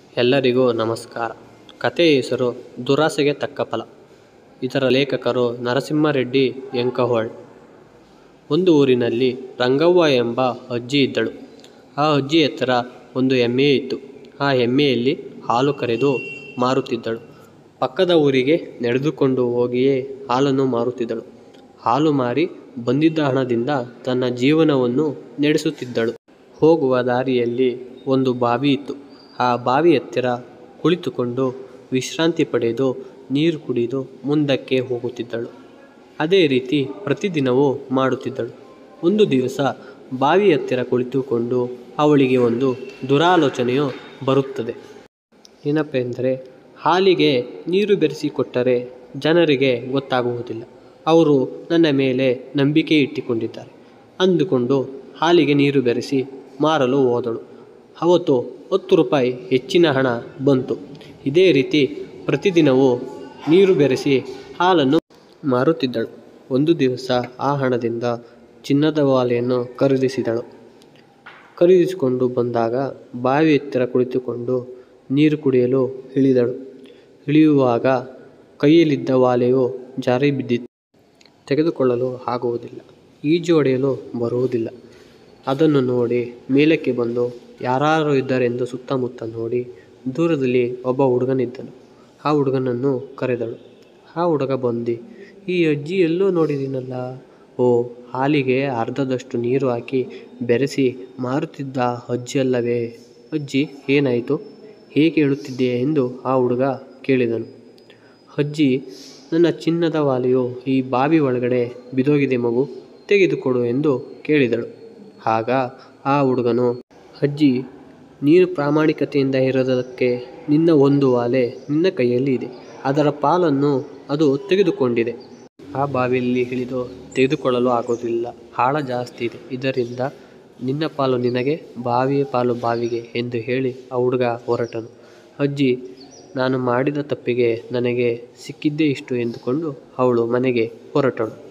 ಎಲ್ಲರಿಗೂ ನಮಸ್ಕಾರ ಕಥೆಯ ಹೆಸರು ದುರಾಸೆಗೆ ತಕ್ಕ ಫಲ ಇದರ ಲೇಖಕರು ನರಸಿಂಹರೆಡ್ಡಿ ಯಂಕಹೊಳ್ ಒಂದು ಊರಿನಲ್ಲಿ ರಂಗವ್ವ ಎಂಬ ಅಜ್ಜಿ ಇದ್ದಳು ಆ ಅಜ್ಜಿ ಹತ್ತಿರ ಒಂದು ಎಮ್ಮೆ ಇತ್ತು ಆ ಎಮ್ಮೆಯಲ್ಲಿ ಹಾಲು ಕರೆದು ಮಾರುತ್ತಿದ್ದಳು ಪಕ್ಕದ ಊರಿಗೆ ನಡೆದುಕೊಂಡು ಹೋಗಿಯೇ ಹಾಲನ್ನು ಮಾರುತ್ತಿದ್ದಳು ಹಾಲು ಮಾರಿ ಬಂದಿದ್ದ ಹಣದಿಂದ ತನ್ನ ಜೀವನವನ್ನು ನಡೆಸುತ್ತಿದ್ದಳು ಹೋಗುವ ದಾರಿಯಲ್ಲಿ ಒಂದು ಬಾವಿ ಇತ್ತು ಆ ಬಾವಿ ಹತ್ತಿರ ಕುಳಿತುಕೊಂಡು ವಿಶ್ರಾಂತಿ ಪಡೆದು ನೀರು ಕುಡಿದು ಮುಂದಕ್ಕೆ ಹೋಗುತ್ತಿದ್ದಳು ಅದೇ ರೀತಿ ಪ್ರತಿದಿನವೂ ಮಾಡುತ್ತಿದ್ದಳು ಒಂದು ದಿವಸ ಬಾವಿ ಹತ್ತಿರ ಕುಳಿತುಕೊಂಡು ಅವಳಿಗೆ ಒಂದು ದುರಾಲೋಚನೆಯು ಬರುತ್ತದೆ ಏನಪ್ಪೆಂದರೆ ಹಾಲಿಗೆ ನೀರು ಬೆರೆಸಿ ಕೊಟ್ಟರೆ ಜನರಿಗೆ ಗೊತ್ತಾಗುವುದಿಲ್ಲ ಅವರು ನನ್ನ ಮೇಲೆ ನಂಬಿಕೆ ಇಟ್ಟುಕೊಂಡಿದ್ದಾರೆ ಅಂದುಕೊಂಡು ಹಾಲಿಗೆ ನೀರು ಬೆರೆಸಿ ಮಾರಲು ಹೋದಳು ಅವತ್ತು ಹತ್ತು ರೂಪಾಯಿ ಹೆಚ್ಚಿನ ಹಣ ಬಂತು ಇದೇ ರೀತಿ ಪ್ರತಿದಿನವೂ ನೀರು ಬೆರೆಸಿ ಹಾಲನ್ನು ಮಾರುತ್ತಿದ್ದಳು ಒಂದು ದಿವಸ ಆ ಹಣದಿಂದ ಚಿನ್ನದ ವಾಲೆಯನ್ನು ಖರೀದಿಸಿದಳು ಖರೀದಿಸಿಕೊಂಡು ಬಂದಾಗ ಬಾವಿ ಹತ್ತಿರ ಕುಳಿತುಕೊಂಡು ನೀರು ಕುಡಿಯಲು ಇಳಿದಳು ಇಳಿಯುವಾಗ ಕೈಯಲ್ಲಿದ್ದ ವಾಲೆಯು ಜಾರಿ ಬಿದ್ದಿತು ತೆಗೆದುಕೊಳ್ಳಲು ಆಗುವುದಿಲ್ಲ ಈಜು ಹೊಡೆಯಲು ಬರುವುದಿಲ್ಲ ಅದನ್ನು ನೋಡಿ ಮೇಲಕ್ಕೆ ಬಂದು ಯಾರಾರು ಇದ್ದಾರೆಂದು ಸುತ್ತಮುತ್ತ ನೋಡಿ ದೂರದಲ್ಲಿ ಒಬ್ಬ ಹುಡುಗನಿದ್ದನು ಆ ಹುಡುಗನನ್ನು ಕರೆದಳು ಆ ಹುಡುಗ ಬಂದು ಈ ಅಜ್ಜಿ ಎಲ್ಲೋ ನೋಡಿದ್ದೀನಲ್ಲ ಓ ಹಾಲಿಗೆ ಅರ್ಧದಷ್ಟು ನೀರು ಹಾಕಿ ಬೆರೆಸಿ ಮಾರುತ್ತಿದ್ದ ಅಜ್ಜಿ ಅಲ್ಲವೇ ಅಜ್ಜಿ ಏನಾಯಿತು ಹೇಗೆ ಹೇಳುತ್ತಿದ್ದೀಯ ಎಂದು ಆ ಹುಡುಗ ಕೇಳಿದನು ಅಜ್ಜಿ ನನ್ನ ಚಿನ್ನದ ವಾಲೆಯು ಈ ಬಾವಿ ಒಳಗಡೆ ಬಿದ್ದೋಗಿದೆ ಮಗು ತೆಗೆದುಕೊಡು ಎಂದು ಕೇಳಿದಳು ಆಗ ಆ ಹುಡುಗನು ಅಜ್ಜಿ ನೀನು ಪ್ರಾಮಾಣಿಕತೆಯಿಂದ ಇರೋದಕ್ಕೆ ನಿನ್ನ ಒಂದು ವಾಲೆ ನಿನ್ನ ಕೈಯಲ್ಲಿ ಇದೆ ಅದರ ಪಾಲನ್ನು ಅದು ತೆಗೆದುಕೊಂಡಿದೆ ಆ ಬಾವಿಯಲ್ಲಿ ಇಳಿದು ತೆಗೆದುಕೊಳ್ಳಲು ಆಗೋದಿಲ್ಲ ಆಳ ಜಾಸ್ತಿ ಇದೆ ಇದರಿಂದ ನಿನ್ನ ಪಾಲು ನಿನಗೆ ಬಾವಿಯ ಪಾಲು ಬಾವಿಗೆ ಎಂದು ಹೇಳಿ ಆ ಹುಡುಗ ಹೊರಟನು ಅಜ್ಜಿ ನಾನು ಮಾಡಿದ ತಪ್ಪಿಗೆ ನನಗೆ ಸಿಕ್ಕಿದ್ದೇ ಇಷ್ಟು ಎಂದುಕೊಂಡು ಅವಳು ಮನೆಗೆ ಹೊರಟಳು